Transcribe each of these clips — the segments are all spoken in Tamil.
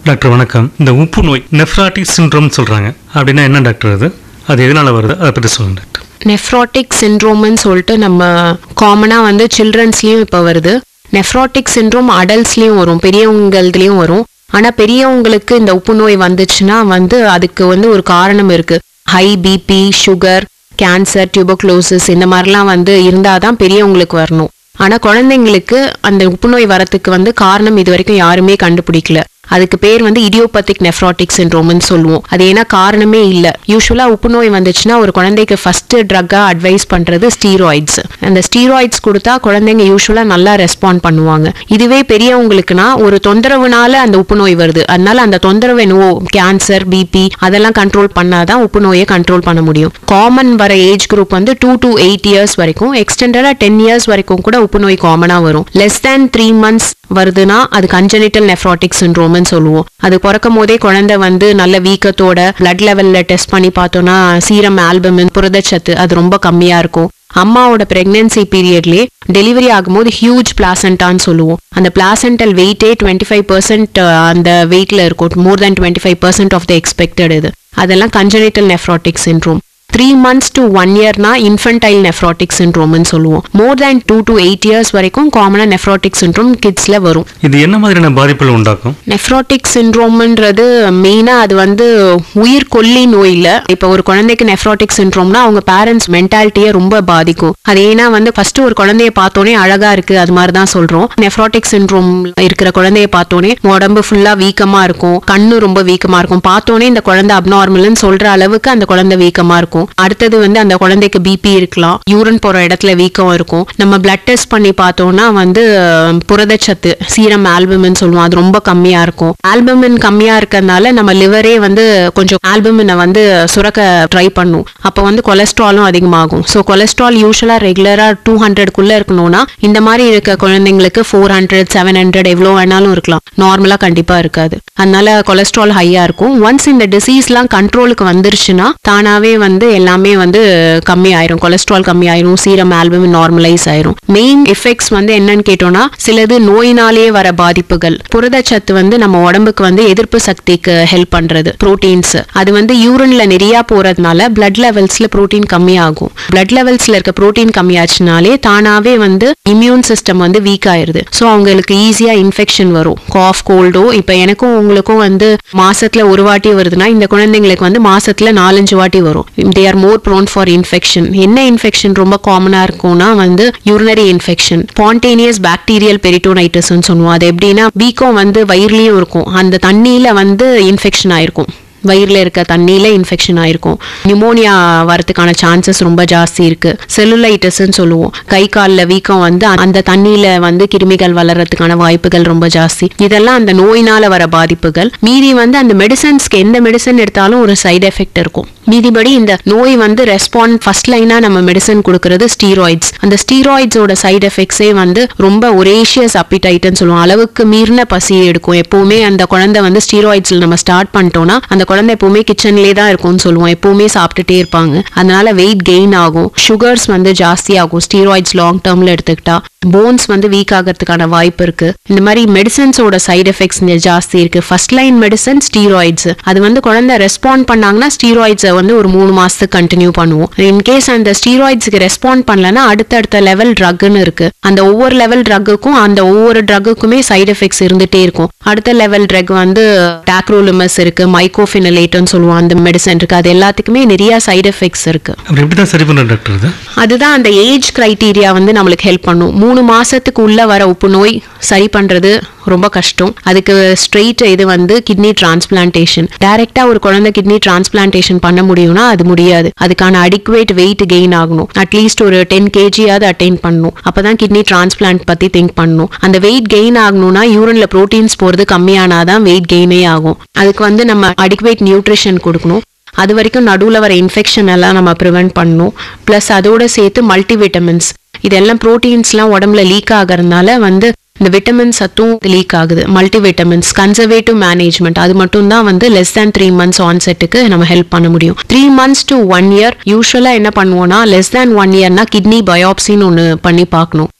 டாக்டர் வணக்கம் இந்த உப்பு நோய் நெஃப்ராட்டிக் சிண்ட்ரோம் சொல்றாங்க அப்படின்னா என்ன டாக்டர் அது அது எதனால வருது அதை பற்றி சொல்லுங்க டாக்டர் நெஃப்ராட்டிக் சிண்ட்ரோம்னு சொல்லிட்டு நம்ம காமனாக வந்து சில்ட்ரன்ஸ்லேயும் இப்போ வருது நெஃப்ராட்டிக் சிண்ட்ரோம் அடல்ட்ஸ்லேயும் வரும் பெரியவங்கள்துலேயும் வரும் ஆனால் பெரியவங்களுக்கு இந்த உப்பு நோய் வந்துச்சுன்னா வந்து அதுக்கு வந்து ஒரு காரணம் இருக்குது high BP sugar cancer tuberculosis இந்த மாதிரிலாம் வந்து இருந்தால் தான் பெரியவங்களுக்கு வரணும் ஆனால் குழந்தைங்களுக்கு அந்த உப்புநோய் வரத்துக்கு வந்து காரணம் இது வரைக்கும் யாருமே கண்டுபிடிக்கல அதுக்கு பேர் வந்து இடியோபத்திக் நெஃப்ராட்டிக் சிண்ட்ரோம்னு சொல்லுவோம் அது ஏன்னா காரணமே இல்லை யூஸ்வலாக உப்புநோய் வந்துச்சுன்னா ஒரு குழந்தைக்கு ஃபர்ஸ்ட் ட்ரக்கா அட்வைஸ் பண்றது ஸ்டீராய்ட்ஸ் அந்த ஸ்டீராய்ட்ஸ் கொடுத்தா குழந்தைங்க யூஸ்வலாக நல்லா ரெஸ்பாண்ட் பண்ணுவாங்க இதுவே பெரியவங்களுக்குனா ஒரு தொந்தரவுனால அந்த உப்புநோய் வருது அதனால அந்த தொந்தரவு என்னவோ கேன்சர் பிபி அதெல்லாம் கண்ட்ரோல் பண்ணாதான் உப்புநோயை கண்ட்ரோல் பண்ண முடியும் காமன் வர ஏஜ் குரூப் வந்து டூ டு எயிட் இயர்ஸ் வரைக்கும் எக்ஸ்டெண்டடா டென் இயர்ஸ் வரைக்கும் கூட உப்புநோய் காமனா வரும் லெஸ் தேன் த்ரீ மந்த்ஸ் வருதுன்னா அது கஞ்சனிட்டல் நெஃப்ராட்டிக் சிண்ட்ரோம்னு சொல்லுவோம் அது பிறக்கும் போதே குழந்தை வந்து நல்ல வீக்கத்தோட பிளட் லெவல்ல டெஸ்ட் பண்ணி பார்த்தோம்னா சீரம் ஆல்பமின் புரதச்சத்து அது ரொம்ப கம்மியா இருக்கும் அம்மாவோட பிரெக்னன்சி பீரியட்லயே டெலிவரி ஆகும்போது ஹியூஜ் பிளாசண்டான்னு சொல்லுவோம் அந்த பிளாசண்டல் வெயிட்டே டுவெண்ட்டி ஃபைவ் பர்சன்ட் அந்த வெயிட்ல இருக்கும் more than twenty five percent of the expected இது அதெல்லாம் congenital nephrotic syndrome three months to one இயர்னா இன்ஃபன்டைல் நெஃப்ராட்டிக் சிண்ட்ரோம்னு சொல்லுவோம் more than two to eight years வரைக்கும் காமனாக நெஃப்ராட்டிக் சிண்ட்ரோம் கிட்ஸ்ல வரும் இது என்ன மாதிரியான பாதிப்புகள் உண்டாக்கும் நெஃப்ராட்டிக் சிண்ட்ரோம்ன்றது மெயினாக அது வந்து உயிர் கொல்லி நோய் இல்ல இப்போ ஒரு குழந்தைக்கு நெஃப்ராட்டிக் சிண்ட்ரோம்னா அவங்க பேரண்ட்ஸ் மென்டாலிட்டியை ரொம்ப பாதிக்கும் அது ஏன்னா வந்து ஃபர்ஸ்ட் ஒரு குழந்தைய பார்த்தோன்னே அழகா இருக்கு அது மாதிரி தான் சொல்றோம் நெஃப்ராட்டிக் சிண்ட்ரோம் இருக்கிற குழந்தைய பார்த்தோன்னே உடம்பு ஃபுல்லா வீக்கமா இருக்கும் கண்ணு ரொம்ப வீக்கமா இருக்கும் பார்த்தோன்னே இந்த குழந்தை அப்நார்மல்னு சொல்ற அளவுக்கு அந்த குழந்தை வீக்கமா இருக்கும் அடுத்தது வந்து அந்த குழந்தைக்கு பிபி இருக்கலாம் யூரின் போற இடத்துல வீக்கம் இருக்கும் நம்ம பிளட் டெஸ்ட் பண்ணி பார்த்தோம்னா வந்து அஹ், புரதச்சத்து சீரம் ஆல்பமின் சொல்லுவோம் அது ரொம்ப கம்மியா இருக்கும் ஆல்பமின் கம்மியா இருக்கறனால நம்ம லிவரே வந்து கொஞ்சம் ஆல்பமினை வந்து சுரக்க ட்ரை பண்ணும் அப்போ வந்து கொலஸ்ட்ராலும் அதிகமாகும் ஸோ கொலஸ்ட்ரால் யூஸ்வலா ரெகுலரா டூ ஹண்ட்ரட்குள்ள இருக்கணும்னா இந்த மாதிரி இருக்க குழந்தைங்களுக்கு ஃபோர் ஹண்ட்ரட் செவன் ஹண்ட்ரட் எவ்வளோ வேணாலும் இருக்கலாம் நார்மலா கண்டிப்பா இருக்காது அதனால கொலஸ்ட்ரால் ஹையா இருக்கும் ஒன்ஸ் இந்த டிசீஸ்லாம் கண்ட்ரோலுக்கு வந்துருச்சுன்னா தானாவே வந்து எல்லாமே வந்து கம்மி ஆயிரும் கொலஸ்ட்ரால் கம்மி ஆயிரும் சீரம் ஆல்பம் நார்மலைஸ் ஆயிரும் மெயின் எஃபெக்ட்ஸ் வந்து என்னன்னு கேட்டோம்னா சிலது நோயினாலேயே வர பாதிப்புகள் புரதச்சத்து வந்து நம்ம உடம்புக்கு வந்து எதிர்ப்பு சக்திக்கு ஹெல்ப் பண்றது புரோட்டீன்ஸ் அது வந்து யூரின்ல நிறைய போறதுனால பிளட் லெவல்ஸ்ல புரோட்டீன் கம்மியாகும் பிளட் லெவல்ஸ்ல இருக்க புரோட்டீன் கம்மியாச்சுனாலே தானாவே வந்து இம்யூன் சிஸ்டம் வந்து வீக் ஆயிருது ஸோ அவங்களுக்கு ஈஸியா இன்ஃபெக்ஷன் வரும் காஃப் கோல்டோ இப்போ எனக்கும் உங்களுக்கும் வந்து மாசத்துல ஒரு வாட்டி வருதுன்னா இந்த குழந்தைங்களுக்கு வந்து மாசத்துல நாலஞ்சு வாட்டி வரும் they are more prone for infection என்ன இன்ஃபெக்ஷன் ரொம்ப காமனா இருக்கும்னா வந்து யூரினரி இன்ஃபெக்ஷன் ஸ்பான்டேனியஸ் பாக்டீரியல் பெரிட்டோனைட்டிஸ்னு சொல்லுவோம் அது எப்படின்னா வீக்கம் வந்து வயிறுலயும் இருக்கும் அந்த தண்ணியில வந்து இன்ஃபெக்ஷன் ஆயிருக்கும் வயிறுல இருக்க தண்ணியில இன்ஃபெக்ஷன் ஆயிருக்கும் நிமோனியா வரதுக்கான சான்சஸ் ரொம்ப ஜாஸ்தி இருக்கு செல்லுலைட்டிஸ்ன்னு சொல்லுவோம் கை கால்ல வீக்கம் வந்து அந்த தண்ணியில வந்து கிருமிகள் வளர்றதுக்கான வாய்ப்புகள் ரொம்ப ஜாஸ்தி இதெல்லாம் அந்த நோயினால வர பாதிப்புகள் மீதி வந்து அந்த மெடிசன்ஸ்க்கு எந்த மெடிசன் எடுத்தாலும் ஒரு சைடு எஃபெக்ட் இருக்கும் மீதிபடி இந்த நோய் வந்து ரெஸ்பாண்ட் ஃபர்ஸ்ட் லைனா நம்ம மெடிசன் கொடுக்கறது ஸ்டீராய்ட்ஸ் அந்த ஸ்டீராய்ட்ஸோட சைடு எஃபெக்ட்ஸே வந்து ரொம்ப ஒரேஷியஸ் அப்பிடைட்னு சொல்லுவோம் அளவுக்கு மீறின பசி எடுக்கும் எப்பவுமே அந்த குழந்தை வந்து ஸ்டீராய்ட்ஸ்ல நம்ம ஸ்டார்ட் பண்ணிட்டோம்னா அந்த குழந்தை எப்பவுமே கிச்சன்லேயே தான் இருக்கும்னு சொல்லுவோம் எப்பவுமே சாப்பிட்டுட்டே இருப்பாங்க அதனால வெயிட் கெயின் ஆகும் சுகர்ஸ் வந்து ஜாஸ்தி ஆகும் ஸ்டீராய்ட்ஸ் லாங் டேர்ம்ல எடுத்துக்கிட்டா போன்ஸ் வந்து வீக் ஆகிறதுக்கான வாய்ப்பு இருக்கு இந்த மாதிரி மெடிசன்ஸோட சைடு எஃபெக்ட்ஸ் ஜாஸ்தி இருக்கு ஃபர்ஸ்ட் லைன் மெடிசன் ஸ்டீராய்ட்ஸ் அது வந்து குழந்தை ரெஸ்பாண்ட் பண்ணாங்கன்னா ஸ்டீராய்ட்ஸை வந்து ஒரு மூணு மாசத்துக்கு கண்டினியூ பண்ணுவோம் இன்கேஸ் அந்த ஸ்டீராய்ட்ஸ்க்கு ரெஸ்பாண்ட் பண்ணலன்னா அடுத்தடுத்த லெவல் ட்ரக்னு இருக்கு அந்த ஒவ்வொரு லெவல் ட்ரக்குக்கும் அந்த ஒவ்வொரு ட்ரக்குக்குமே சைடு எஃபெக்ட்ஸ் இருந்துட்டே இருக்கும் அடுத்த லெவல் ட்ரக் வந்து டாக்ரோலிமஸ் இருக்கு மைக்கோஃபினலேட்னு சொல்லுவோம் அந்த மெடிசன் இருக்கு அது எல்லாத்துக்குமே நிறைய சைடு எஃபெக்ட்ஸ் இருக்கு அப்புறம் எப்படி தான் சரி பண்ணுற டாக்டர் இது அதுதான் அந்த ஏஜ் கிரைட்டீரியா வந்து நம்மளுக்கு ஹெல்ப் பண்ணும் மூணு மாசத்துக்கு உள்ள வர உப்பு நோய் சரி பண்றது ரொம்ப கஷ்டம் அதுக்கு ஸ்ட்ரெயிட் இது வந்து கிட்னி டிரான்ஸ்பிளான்டேஷன் டைரக்டா ஒரு குழந்தை கிட்னி டிரான்ஸ்பிளான்டேஷன் பண்ண முடியும்னா அது முடியாது அதுக்கான அடிக்குவேட் வெயிட் கெயின் ஆகணும் அட்லீஸ்ட் ஒரு டென் கேஜியாவது அட்டைன் பண்ணணும் அப்பதான் கிட்னி டிரான்ஸ்பிளான்ட் பத்தி திங்க் பண்ணணும் அந்த வெயிட் கெயின் ஆகணும்னா யூரின்ல ப்ரோட்டீன்ஸ் போறது கம்மியானாதான் வெயிட் கெயினே ஆகும் அதுக்கு வந்து நம்ம அடிக்குவேட் நியூட்ரிஷன் கொடுக்கணும் அது வரைக்கும் நடுவில் வர இன்ஃபெக்ஷன் எல்லாம் நம்ம ப்ரிவென்ட் பண்ணணும் ப்ளஸ் அதோட சேர்த்து மல்டிவிட்டமின்ஸ் இதெல்லாம் ப்ரோட்டீன்ஸ்லாம் உடம்புல லீக் ஆகிறதுனால வந்து இந்த விட்டமின் சத்தும் லீக் ஆகுது மல்டிவிட்டமின்ஸ் கன்சர்வேட்டிவ் மேனேஜ்மெண்ட் அது மட்டும் தான் வந்து லெஸ் தேன் த்ரீ மந்த்ஸ் ஆன்செட்டுக்கு நம்ம ஹெல்ப் பண்ண முடியும் three months to one year யூஸ்வலாக என்ன பண்ணுவோம்னா லெஸ் தேன் ஒன் இயர்னா கிட்னி பயாப்சின்னு ஒன்று பண்ணி பார்க்கணும்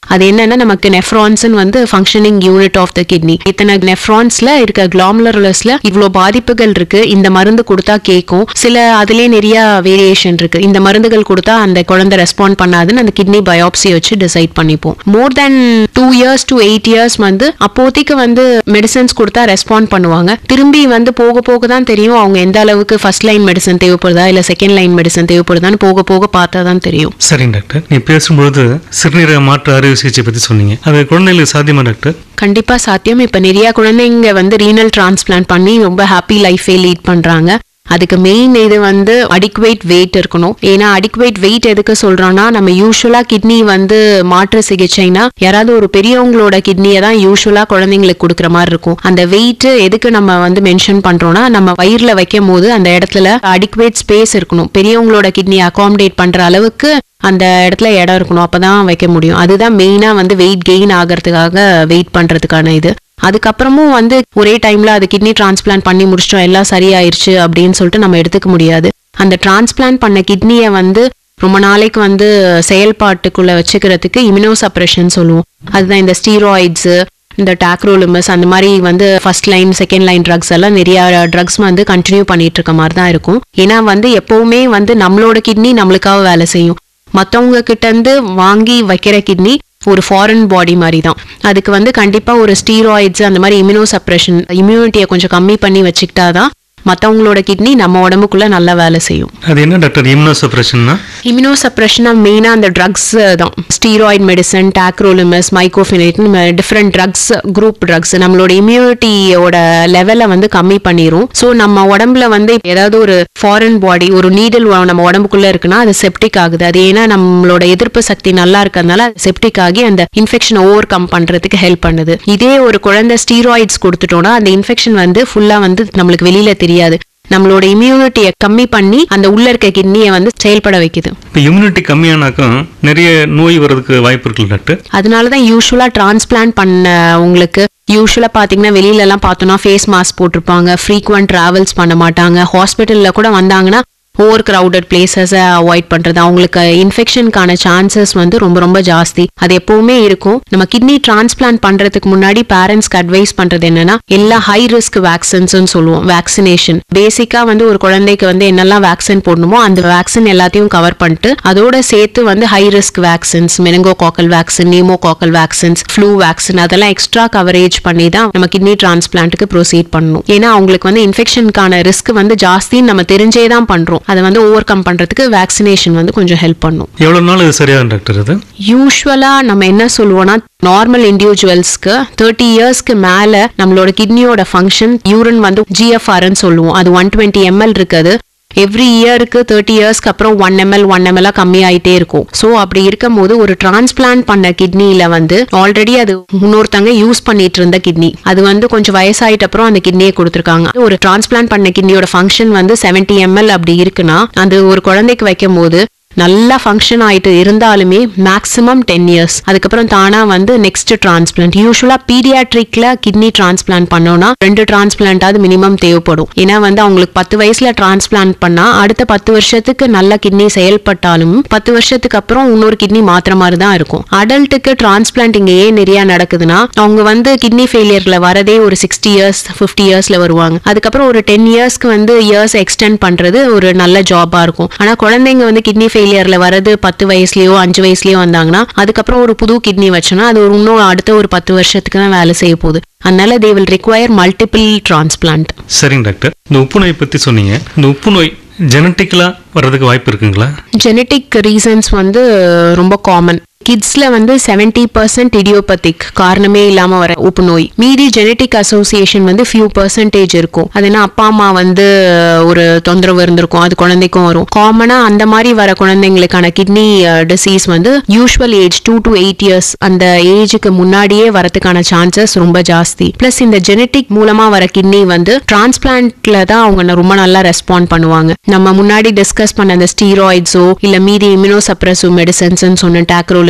அது என்னன்னா நமக்கு நெஃப்ரான்ஸ்னு வந்து functioning unit of the kidney இத்தனை நெஃப்ரான்ஸ்ல இருக்க கிளாமுலர்லஸ்ல இவ்வளோ பாதிப்புகள் இருக்கு இந்த மருந்து கொடுத்தா கேட்கும் சில அதுலயே நிறைய வேரியேஷன் இருக்கு இந்த மருந்துகள் கொடுத்தா அந்த குழந்தை ரெஸ்பாண்ட் பண்ணாதுன்னு அந்த கிட்னி பயோப்சி வச்சு டிசைட் பண்ணிப்போம் more than two years to eight years வந்து அப்போதைக்கு வந்து மெடிசன்ஸ் கொடுத்தா ரெஸ்பாண்ட் பண்ணுவாங்க திரும்பி வந்து போக போக தான் தெரியும் அவங்க எந்த அளவுக்கு ஃபர்ஸ்ட் லைன் மெடிசன் தேவைப்படுதா இல்ல செகண்ட் லைன் மெடிசன் தேவைப்படுதான்னு போக போக பார்த்தா தான் தெரியும் சரிங்க டாக்டர் நீ பேசும்பொழுது சிறுநீரக மாற்று அறுவை சிகிச்சை பற்றி சொன்னீங்க அது குழந்தைகளுக்கு சாத்தியமா டாக்டர் கண்டிப்பா சாத்தியம் இப்ப நிறைய குழந்தைங்க வந்து ரீனல் டிரான்ஸ்பிளான்ட் பண்ணி ரொம்ப ஹாப்பி லைஃபே லீட் பண்றாங்க அதுக்கு மெயின் இது வந்து அடிக்குவேட் வெயிட் இருக்கணும் ஏன்னா அடிக்குவேட் வெயிட் எதுக்கு சொல்றோம்னா நம்ம யூஸ்வலா கிட்னி வந்து மாற்று சிகிச்சைனா யாராவது ஒரு பெரியவங்களோட கிட்னியை தான் யூஸ்வலா குழந்தைங்களுக்கு கொடுக்குற மாதிரி இருக்கும் அந்த வெயிட் எதுக்கு நம்ம வந்து மென்ஷன் பண்றோம்னா நம்ம வயிறுல வைக்கும் போது அந்த இடத்துல அடிக்குவேட் ஸ்பேஸ் இருக்கணும் பெரியவங்களோட கிட்னி அகாமடேட் பண்ற அளவுக்கு அந்த இடத்துல இடம் இருக்கணும் அப்பதான் வைக்க முடியும் அதுதான் மெயினா வந்து வெயிட் கெயின் ஆகிறதுக்காக வெயிட் பண்றதுக்கான இது அதுக்கப்புறமும் வந்து ஒரே டைம்ல அது கிட்னி டிரான்ஸ்பிளான்ட் பண்ணி முடிச்சிட்டோம் எல்லாம் சரியாயிருச்சு அப்படின்னு சொல்லிட்டு நம்ம எடுத்துக்க முடியாது அந்த டிரான்ஸ்பிளான்ட் பண்ண கிட்னியை வந்து ரொம்ப நாளைக்கு வந்து செயல்பாட்டுக்குள்ள வச்சுக்கிறதுக்கு இம்யூனோ சப்ரஷன் சொல்லுவோம் அதுதான் இந்த ஸ்டீராய்ட்ஸ் இந்த டாக்ரோலிமஸ் அந்த மாதிரி வந்து first line second line drugs எல்லாம் நிறைய ட்ரக்ஸ் வந்து கண்டினியூ பண்ணிட்டு இருக்க மாதிரி தான் இருக்கும் ஏன்னா வந்து எப்பவுமே வந்து நம்மளோட கிட்னி நம்மளுக்காக வேலை செய்யும் மற்றவங்க கிட்ட இருந்து வாங்கி வைக்கிற கிட்னி ஒரு ஃபாரின் பாடி மாதிரி தான் அதுக்கு வந்து கண்டிப்பா ஒரு ஸ்டீராய்ட்ஸ் அந்த மாதிரி இம்யூனோ சப்ரஷன் இம்யூனிட்டியை கொஞ்சம் கம்மி பண்ணி வச்சுக்கிட்டாதான் மற்றவங்களோட கிட்னி நம்ம உடம்புக்குள்ள நல்லா வேலை செய்யும் அது என்ன டாக்டர் இம்யூனோ சப்ரஷன்னா இம்யூனோ சப்ரஷனா மெயினாக அந்த ட்ரக்ஸ் தான் steroid medicine tacrolimus mycophenolate different drugs group drugs நம்மளோட இம்யூனிட்டியோட லெவலை வந்து கம்மி பண்ணிரும் ஸோ நம்ம உடம்புல வந்து ஏதாவது ஒரு ஃபாரின் பாடி ஒரு நீடில் நம்ம உடம்புக்குள்ள இருக்குன்னா அது செப்டிக் ஆகுது அது ஏன்னா நம்மளோட எதிர்ப்பு சக்தி நல்லா இருக்கிறதுனால செப்டிக் ஆகி அந்த இன்ஃபெக்ஷன் ஓவர் கம் பண்றதுக்கு ஹெல்ப் பண்ணுது இதே ஒரு குழந்தை ஸ்டீராய்ட்ஸ் கொடுத்துட்டோம்னா அந்த இன்ஃபெக்ஷன் வந்து ஃபுல்லா வந்து நம்மளுக்கு வெளியில தெரியாது நம்மளோட இம்யூனிட்டியை கம்மி பண்ணி அந்த உள்ள இருக்க கிட்னியை வந்து செயல்பட வைக்குது இப்போ இம்யூனிட்டி கம்மியானாக்கும் நிறைய நோய் வர்றதுக்கு வாய்ப்பு இருக்குல்ல டாக்டர் அதனால தான் யூஸ்வலாக டிரான்ஸ்பிளான்ட் பண்ண உங்களுக்கு யூஸ்வலாக பார்த்தீங்கன்னா வெளியில எல்லாம் பார்த்தோம்னா ஃபேஸ் மாஸ்க் போட்டிருப்பாங்க ஃப்ரீக்வெண்ட் ட்ராவல்ஸ் பண்ண மாட்டாங்க ஹாஸ்பிட்டலில் கூட வந்தாங்கன்னா ஓவர் கிரவுடட் பிளேசஸை அவாய்ட் பண்ணுறது அவங்களுக்கு இன்ஃபெக்ஷனுக்கான சான்சஸ் வந்து ரொம்ப ரொம்ப ஜாஸ்தி அது எப்பவுமே இருக்கும் நம்ம கிட்னி டிரான்ஸ்பிளான்ட் பண்ணுறதுக்கு முன்னாடி பேரண்ட்ஸ்க்கு அட்வைஸ் பண்ணுறது என்னன்னா எல்லா ஹை ரிஸ்க் வேக்சின்ஸ்னு சொல்லுவோம் வேக்சினேஷன் பேசிக்காக வந்து ஒரு குழந்தைக்கு வந்து என்னெல்லாம் வேக்சின் போடணுமோ அந்த வேக்சின் எல்லாத்தையும் கவர் பண்ணிட்டு அதோட சேர்த்து வந்து high risk vaccines meningococcal vaccine pneumococcal vaccines flu vaccine அதெல்லாம் எக்ஸ்ட்ரா கவரேஜ் பண்ணி தான் நம்ம கிட்னி டிரான்ஸ்பிளான்ட்டுக்கு ப்ரொசீட் பண்ணணும் ஏன்னா அவங்களுக்கு வந்து இன்ஃபெக்ஷனுக்கான ரிஸ்க் வந்து ஜாஸ்தின்னு நம்ம தெரிஞ்சே தான் பண்றோம் அதை வந்து ஓவர் கம் பண்றதுக்கு வேக்சினேஷன் வந்து கொஞ்சம் ஹெல்ப் பண்ணும் எவ்வளோ நாள் இது சரியாகும் டாக்டர் இது யூஸ்வலா நம்ம என்ன சொல்லுவோம்னா நார்மல் இண்டிவிஜுவல்ஸ்க்கு தேர்ட்டி இயர்ஸ்க்கு மேல நம்மளோட கிட்னியோட ஃபங்க்ஷன் யூரின் வந்து ஜிஎஃப்ஆர்னு சொல்லுவோம் அது ஒன் டுவெண்ட்டி எம்எல் இருக்குது எவ்ரி இயருக்கு தேர்ட்டி இயர்ஸ்க்கு அப்புறம் ஒன் எம்எல் ஒன் எம்எல் கம்மி ஆயிட்டே இருக்கும் ஸோ அப்படி இருக்கும் போது ஒரு டிரான்ஸ்பிளான்ட் பண்ண கிட்னியில வந்து ஆல்ரெடி அது இன்னொருத்தங்க யூஸ் பண்ணிட்டு இருந்த கிட்னி அது வந்து கொஞ்சம் வயசாயிட்ட அப்புறம் அந்த கிட்னியை கொடுத்துருக்காங்க ஒரு டிரான்ஸ்பிளான்ட் பண்ண கிட்னியோட ஃபங்க்ஷன் வந்து செவன்டி எம்எல் அப்படி இருக்குன்னா அது ஒரு குழந்தைக்கு வைக்கும் போது நல்லா ஃபங்க்ஷன் ஆயிட்டு இருந்தாலுமே மேக்ஸிமம் டென் இயர்ஸ் அதுக்கப்புறம் தானா வந்து நெக்ஸ்ட் டிரான்ஸ்பிளான்ட் யூஸ்வலா பீடியாட்ரிக்ல கிட்னி டிரான்ஸ்பிளான்ட் பண்ணோம்னா ரெண்டு டிரான்ஸ்பிளான்டாவது மினிமம் தேவைப்படும் ஏன்னா வந்து அவங்களுக்கு பத்து வயசுல டிரான்ஸ்பிளான்ட் பண்ணா அடுத்த பத்து வருஷத்துக்கு நல்ல கிட்னி செயல்பட்டாலும் பத்து வருஷத்துக்கு அப்புறம் இன்னொரு கிட்னி மாத்திர மாதிரி தான் இருக்கும் அடல்ட்டுக்கு டிரான்ஸ்பிளான்ட் இங்க ஏன் நிறைய நடக்குதுன்னா அவங்க வந்து கிட்னி ஃபெயிலியர்ல வரதே ஒரு சிக்ஸ்டி இயர்ஸ் ஃபிஃப்டி இயர்ஸ்ல வருவாங்க அதுக்கப்புறம் ஒரு டென் இயர்ஸ்க்கு வந்து இயர்ஸ் எக்ஸ்டெண்ட் பண்றது ஒரு நல்ல ஜாபா இருக்கும் ஆனா குழந்தைங்க வந்து கிட்னி ஃபெயிலியர்ல வரது பத்து வயசுலயோ அஞ்சு வயசுலயோ வந்தாங்கன்னா அதுக்கப்புறம் ஒரு புது கிட்னி வச்சோன்னா அது ஒரு இன்னும் அடுத்த ஒரு பத்து வருஷத்துக்கு தான் வேலை செய்ய போகுது அதனால they will require multiple transplant சரிங்க டாக்டர் இந்த உப்பு நோய் பற்றி சொன்னீங்க இந்த உப்பு நோய் ஜெனட்டிக்கலாக வர்றதுக்கு வாய்ப்பு இருக்குங்களா ஜெனட்டிக் ரீசன்ஸ் வந்து ரொம்ப காமன் கிட்ஸ்ல வந்து செவன்டி பர்சன்ட் இடியோபத்திக் காரணமே இல்லாம வர உப்பு நோய் மீதி ஜெனட்டிக் அசோசியேஷன் வந்து ஃபியூ பர்சன்டேஜ் இருக்கும் அது என்ன அப்பா அம்மா வந்து ஒரு தொந்தரவு இருந்திருக்கும் அது குழந்தைக்கும் வரும் காமனா அந்த மாதிரி வர குழந்தைங்களுக்கான கிட்னி டிசீஸ் வந்து usual age two to eight years அந்த ஏஜுக்கு முன்னாடியே வரதுக்கான சான்சஸ் ரொம்ப ஜாஸ்தி பிளஸ் இந்த ஜெனட்டிக் மூலமா வர கிட்னி வந்து டிரான்ஸ்பிளான்ட்ல தான் அவங்க ரொம்ப நல்லா ரெஸ்பாண்ட் பண்ணுவாங்க நம்ம முன்னாடி டிஸ்கஸ் பண்ண அந்த ஸ்டீராய்ட்ஸோ இல்ல மீதி இம்யூனோ சப்ரஸோ மெடிசன்ஸ் சொன்ன டாக்ரோலிமஸ்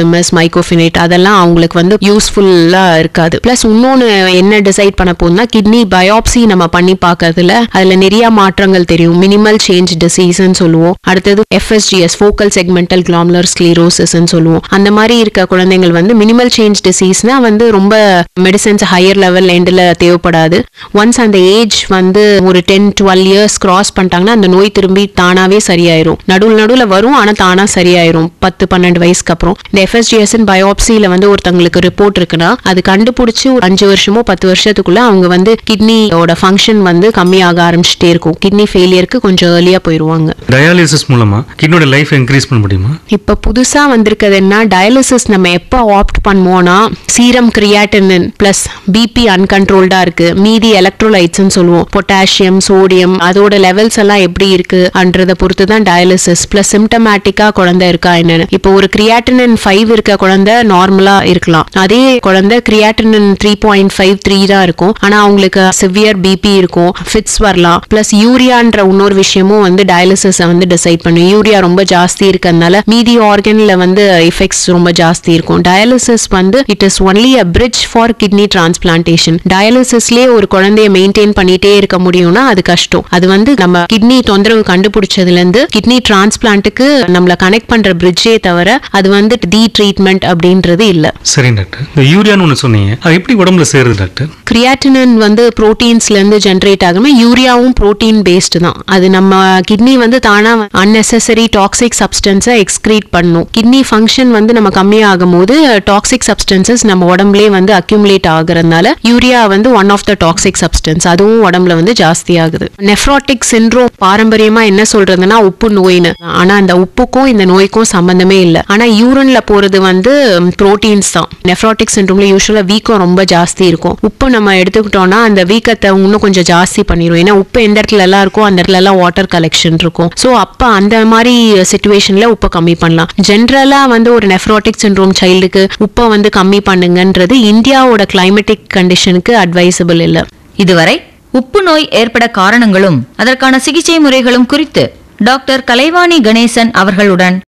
பிஎம்எஸ் மைக்ரோஃபினேட் அதெல்லாம் அவங்களுக்கு வந்து யூஸ்ஃபுல்லா இருக்காது பிளஸ் இன்னொன்னு என்ன டிசைட் பண்ண போகுதுன்னா கிட்னி பயாப்சி நம்ம பண்ணி பார்க்கறதுல அதுல நிறைய மாற்றங்கள் தெரியும் மினிமல் சேஞ்ச் டிசீஸ்ன்னு சொல்லுவோம் அடுத்தது எஃப்எஸ்ஜிஎஸ் ஃபோக்கல் செக்மெண்டல் கிளாமுலர் ஸ்க்ளீரோசிஸ்ன்னு சொல்லுவோம் அந்த மாதிரி இருக்க குழந்தைகள் வந்து மினிமல் சேஞ்ச் டிசீஸ்னா வந்து ரொம்ப மெடிசன்ஸ் ஹையர் லெவல் எண்டில் தேவைப்படாது ஒன்ஸ் அந்த ஏஜ் வந்து ஒரு டென் டுவெல் இயர்ஸ் கிராஸ் பண்ணிட்டாங்கன்னா அந்த நோய் திரும்பி தானாவே சரியாயிரும் நடுவில் நடுவில் வரும் ஆனால் தானா சரியாயிரும் பத்து பன்னெண்டு வயசுக்கு அப்புறம் இந்த எஃப்எஸ்ஜிஎஸ் பயோப்சியில் வந்து ஒருத்தங்களுக்கு ரிப்போர்ட் இருக்குன்னா அது கண்டுபிடிச்சி ஒரு அஞ்சு வருஷமோ பத்து வருஷத்துக்குள்ள அவங்க வந்து கிட்னியோட ஃபங்க்ஷன் வந்து கம்மியாக ஆரம்பிச்சுட்டே இருக்கும் கிட்னி ஃபெயிலியருக்கு கொஞ்சம் ஏர்லியாக போயிடுவாங்க டயாலிசிஸ் மூலமா கிட்னியோட லைஃப் இன்க்ரீஸ் பண்ண முடியுமா இப்போ புதுசா வந்திருக்கிறது என்ன டயாலிசிஸ் நம்ம எப்போ ஆப்ட் பண்ணுவோம்னா சீரம் கிரியாட்டினின் பிளஸ் பிபி அன்கண்ட்ரோல்டா இருக்கு மீதி எலக்ட்ரோலைட்ஸ்னு சொல்லுவோம் பொட்டாசியம் சோடியம் அதோட லெவல்ஸ் எல்லாம் எப்படி இருக்குன்றத பொறுத்து தான் டயாலிசிஸ் பிளஸ் சிம்டமேட்டிக்கா குழந்தை இருக்கா என்னன்னு இப்போ ஒரு கிரியாட்டினின் ஃபைவ் இருக்க குழந்தை நார்மலா இருக்கலாம் அதே குழந்தை creatinine three point five three தான் இருக்கும் ஆனா அவங்களுக்கு சிவியர் பிபி இருக்கும் ஃபிட்ஸ் வரலாம் பிளஸ் யூரியான்ற இன்னொரு விஷயமும் வந்து டயாலிசிஸை வந்து டிசைட் பண்ணும் யூரியா ரொம்ப ஜாஸ்தி இருக்கறதுனால மீதி ஆர்கன்ல வந்து எஃபெக்ட்ஸ் ரொம்ப ஜாஸ்தி இருக்கும் டயாலிசிஸ் வந்து it is only a bridge for kidney transplantation டயாலிசிஸ்லயே ஒரு குழந்தைய மெயின்டைன் பண்ணிட்டே இருக்க முடியும்னா அது கஷ்டம் அது வந்து நம்ம கிட்னி தொந்தரவு கண்டுபிடிச்சதுல இருந்து கிட்னி டிரான்ஸ்பிளான்ட்டுக்கு நம்மள கனெக்ட் பண்ற பிரிட்ஜே தவிர அது வந்து தி ட்ரீட்மெண்ட் அப்படின்றது இல்ல சரி டாக்டர் இந்த யூரியான்னு ஒன்று சொன்னீங்க அது எப்படி உடம்புல சேருது டாக்டர் கிரியாட்டினின் வந்து புரோட்டீன்ஸ்ல இருந்து ஜென்ரேட் ஆகுமே யூரியாவும் புரோட்டீன் பேஸ்டு தான் அது நம்ம கிட்னி வந்து தானா அன்னெசரி டாக்ஸிக் சப்ஸ்டன்ஸை எக்ஸ்கிரீட் பண்ணும் கிட்னி ஃபங்க்ஷன் வந்து நம்ம கம்மியாகும் போது டாக்ஸிக் சப்ஸ்டன்சஸ் நம்ம உடம்புலயே வந்து அக்யூமுலேட் ஆகுறதுனால யூரியா வந்து one of the toxic substance அதுவும் உடம்புல வந்து ஜாஸ்தி ஆகுது நெஃப்ராட்டிக் சின்ரோம் பாரம்பரியமா என்ன சொல்றதுன்னா உப்பு நோய்னு ஆனா அந்த உப்புக்கும் இந்த நோய்க்கும் சம்பந்தமே இல்லை ஆனா யூரின்ல போறது வந்து புரோட்டீன்ஸ் தான் நெஃப்ராட்டிக் சின்ரோம்ல யூஸ்வலா வீக்கம் ரொம்ப ஜாஸ்தி இருக்கும் உப்பு நம்ம எடுத்துக்கிட்டோம்னா அந்த வீக்கத்தை இன்னும் கொஞ்சம் ஜாஸ்தி பண்ணிடும் ஏன்னா உப்பு எந்த இடத்துல எல்லாம் இருக்கோ அந்த இடத்துல எல்லாம் வாட்டர் கலெக்ஷன் இருக்கும் ஸோ அப்ப அந்த மாதிரி சுச்சுவேஷன்ல உப்பை கம்மி பண்ணலாம் ஜென்ரலா வந்து ஒரு நெஃப்ராட்டிக் சின்ரோம் சைல்டுக்கு உப்பை வந்து கம்மி பண்ணுங்கன்றது இந்தியாவோட கிளைமேட்டிக் கண்டிஷனுக்கு அட்வைசபிள் இல்லை இதுவரை உப்பு நோய் ஏற்பட காரணங்களும் அதற்கான சிகிச்சை முறைகளும் குறித்து டாக்டர் கலைவாணி கணேசன் அவர்களுடன்